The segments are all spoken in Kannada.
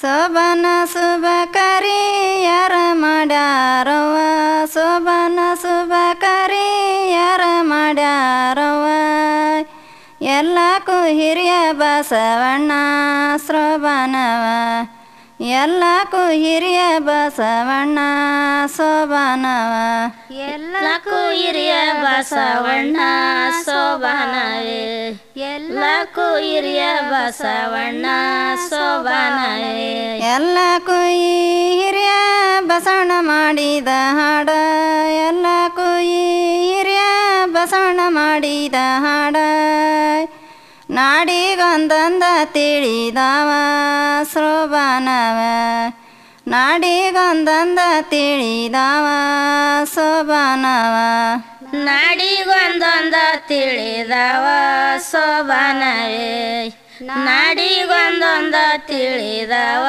ಶೋಭನ ಶುಭ ಕರಿಯರ ಮಾಡ್ಯಾರವ್ವ ಶೋಭನ ಶುಭ ಕರಿಯರ ಮಾಡ್ಯಾರವ್ವ ಎಲ್ಲಕ್ಕೂ ಹಿರಿಯ ಬಸವಣ್ಣ ಶೋಭನವ ಎಲ್ಲಕ್ಕೂ ಹಿರಿಯ ಬಸವಣ್ಣ ಶೋಭನವ ಎಲ್ಲಕ್ಕೂ ಹಿರಿಯ ಬಸವಣ್ಣ ಶೋಭನವೇ ಎಲ್ಲಕ್ಕೂ ಹಿರಿಯ ಬಸವಣ್ಣ ಶೋಭನವೇ ಎಲ್ಲಕ್ಕೂ ಈ ಹಿರಿಯ ಬಸವಣ್ಣ ಮಾಡಿದ ಹಾಡ ಎಲ್ಲಕ್ಕೂ ಈ ಹಿರಿಯ ಬಸವಣ್ಣ ಮಾಡಿದ ಹಾಡ ನಾಡಿಗೊಂದೊಂದ ತಿಳಿದವ ಶೋಭನವ ನಾಡಿಗೊಂದೊಂದ ತಿಳಿದವ ಶೋಭನವ ನಾಡಿಗೊಂದೊಂದ ತಿಳಿದವ ಶೋಭನವೇ ನಾಡಿಗೊಂದೊಂದ ತಿಳಿದವ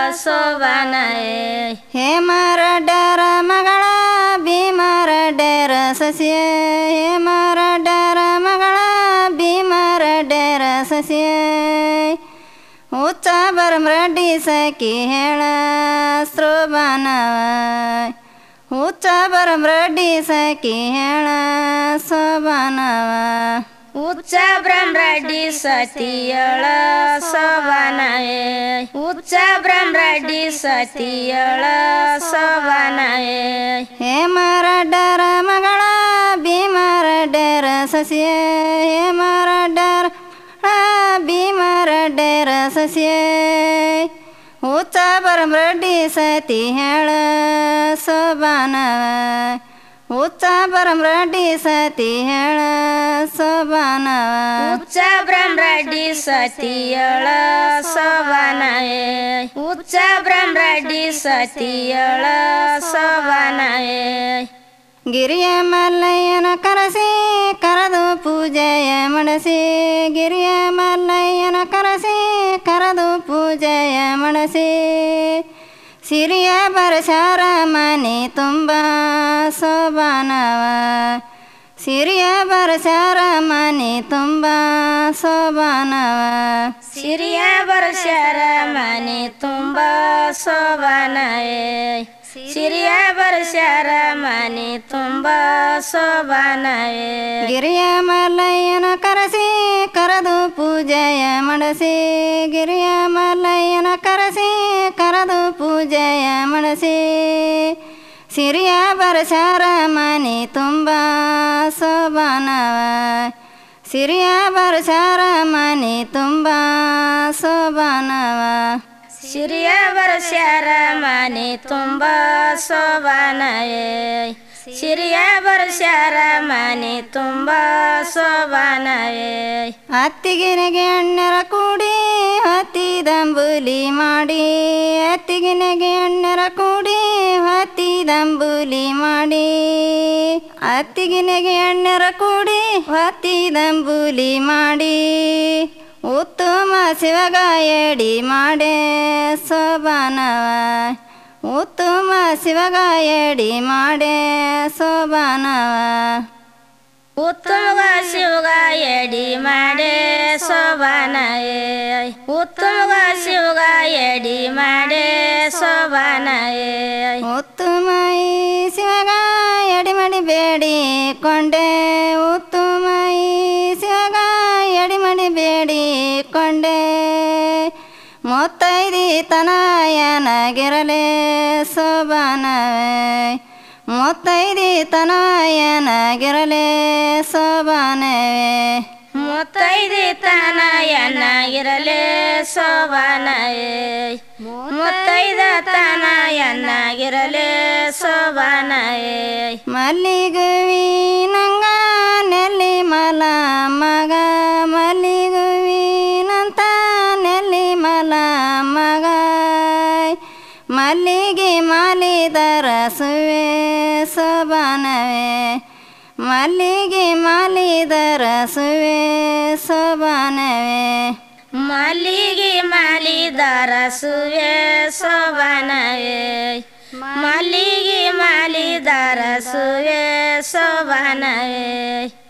ಶೋಭನವೇ ಹೇಮರಡ್ಡರ ಮಗಳ ಭೀಮರಡ್ಡರ ಸಸ್ಯ ಹೇಮರಡ್ಡರ ಮಗಳ ಭೀಮರಡ್ಡರ ಸಸ್ಯ ಹುಚ್ಚ ಬರಮ್ರಡ್ಡಿ ಸಖಿ ಹೇಳ ಸ್ರೋಬನವ ಹುಚ್ಚ ಬರಮ್ರಡ್ಡಿ ಸಖಿ ಹೇಳ ಸೋಬನವ ಉಚ್ಚ ಬ್ರಹ್ಮರೆಡ್ಡಿ ಸತಿಯಳ ಶೋಭನವೇ ಉಚ್ಚ ಬ್ರಹ್ಮರೆಡ್ಡಿ ಸತಿಯಳ ಶೋಭನವೇ ಹೇಮರಡ್ಡರ ಮಗಳ ಭೀಮರಡ್ಡರ ಸಸ್ಯ ಹೇಮರಡ್ಡರ ಭೀಮರಡ್ಡರ ಸಸ್ಯ ಹುಚ್ಚ ಬರಮ್ರಡ್ಡಿ ಸತಿ ಹೇಳ ಸೋಬಾನವ ಹುಚ್ಚ ಬರಮ್ರಡ್ಡಿ ಸತಿ ಹೇಳ ಸೋಬಾನವ ಉಚ್ಚ ಬ್ರಹ್ಮರೆಡ್ಡಿ ಸತಿಯಳ ಶೋಭನವೇ ಉಚ್ಚ ಬ್ರಹ್ಮರೆಡ್ಡಿ ಸತಿಯಳ ಶೋಭನವೇ ಗಿರಿಯ ಮಲ್ಲಯ್ಯನ ಕರಸಿ ಕರೆದು ಪೂಜೆಯ ಮಡಸಿ ಗಿರಿಯ ಮಲ್ಲಯ್ಯನ ಕರಸಿ ಕರೆದು ಪೂಜೆಯ ಮಡಸಿ ಸಿರಿಯ ಬರಸಾರ ಮನೆ ತುಂಬ ಶೋಭಾನವ ಸಿರಿಯ ಬರಸಾರ ಮನೆ ತುಂಬ ಶೋಭಾನವ ಸಿರಿಯ ವರ್ಷರ ಮನೆ ತುಂಬ ಶೋಭನವೇ ಸಿರಿಯ ವರ್ಷರ ಮನೆ ತುಂಬ ಶೋಭನವೇ ಗಿರಿಯ ಮಲ್ಲಯ್ಯನ ಕರಸಿ ಕರೆದು ಪೂಜೆಯ ಮಡಸಿ ಗಿರಿಯ ಮಲ್ಲಯ್ಯನ ಕರಸಿ ಕರೆದು ಪೂಜೆಯ ಮಡಸಿ ಸಿರಿಯ ಬರಸಾರ ಮನೆ ತುಂಬ ಶೋಭಾನವ ಸಿರಿಯ ಬರಸಾರ ಮನೆ ತುಂಬ ಶೋಭಾನವ ಸಿರಿಯ ವರ್ಷರ ಮನೆ ತುಂಬ ಶೋಭನವೇ ಸಿರಿಯ ವರ್ಷರ ಮನೆ ತುಂಬ ಶೋಭನವೇ ಅತ್ತಿಗಿನೆಗೆ ಅಣ್ಣರ ಕೂಡಿ ಹತ್ತಿದಂಬುಲಿ ಮಾಡಿ ಅತ್ತಿಗಿನೆಗೆ ಅಣ್ಣರ ಕೂಡಿ ಹತ್ತಿದಂಬುಲಿ ಮಾಡಿ ಅತ್ತಿಗಿನೆಗೆ ಅಣ್ಣರ ಕೂಡಿ ಹತ್ತಿದಂಬುಲಿ ಮಾಡಿ ಉತ್ತಮ ಶಿವಗಾಯಡಿ ಮಾಡೆ ಶೋಭಾನವ ಉತ್ತಮ ಶಿವಗಾಯಡಿ ಮಾಡೆ ಶೋಭಾನವ ಉತ್ತಮ ಶಿವಗ ಎಡಿ ಮಾಡೆ ಶೋಭನವೇ ಉತ್ತಮ ಶಿವಗ ಎಡಿ ಮಾಡೆ ಶೋಭನವೇ ಉತ್ತಮ ಈ ಶಿವಗ ಎಡಿಮಡಿ ಬೇಡಿಕೊಂಡೆ ಉತ್ತಮ ಈ ಶಿವಗ ಎಡಿಮಡಿ ಬೇಡಿಕೊಂಡೆ ಮುತ್ತೈದಿ ತನಯನಗಿರಲೆ ಶೋಭಾನವೇ ಮುತ್ತೈದಿ ತನಯನಗಿರಲೆ ಶೋಭಾನವೇ ಮುತ್ತೈದಿ ತನ ಎನ್ನಾಗಿರಲೇ ಶೋಭನವೇ ಮುತ್ತೈದ ತನ ಎನ್ನಾಗಿರಲೇ ಶೋಭನವೇ ಮಲ್ಲಿಗುವಿ ನಂಗ ನೆಲ್ಲಿ ಮಲ ಮಗ ಮಲ್ಲಿಗುವಿ ನಂತ ನೆಲ್ಲಿ ಮಲ ಮಗ ಮಲ್ಲಿಗೆ ಮಾಲಿದರ ಸುವೆ ಶೋಭಾನವೇ ಮಲ್ಲಿಗೆ ಮಾಲಿದರ ಸುವೆ ಶೋಭಾನವೇ ಮಲ್ಲಿಗೆ ಮಾಲಿದರ ಸುವೆ ಶೋಭನವೇ ಮಲ್ಲಿಗೆ ಮಾಲಿದರ ಸುವೆ ಶೋಭನವೇ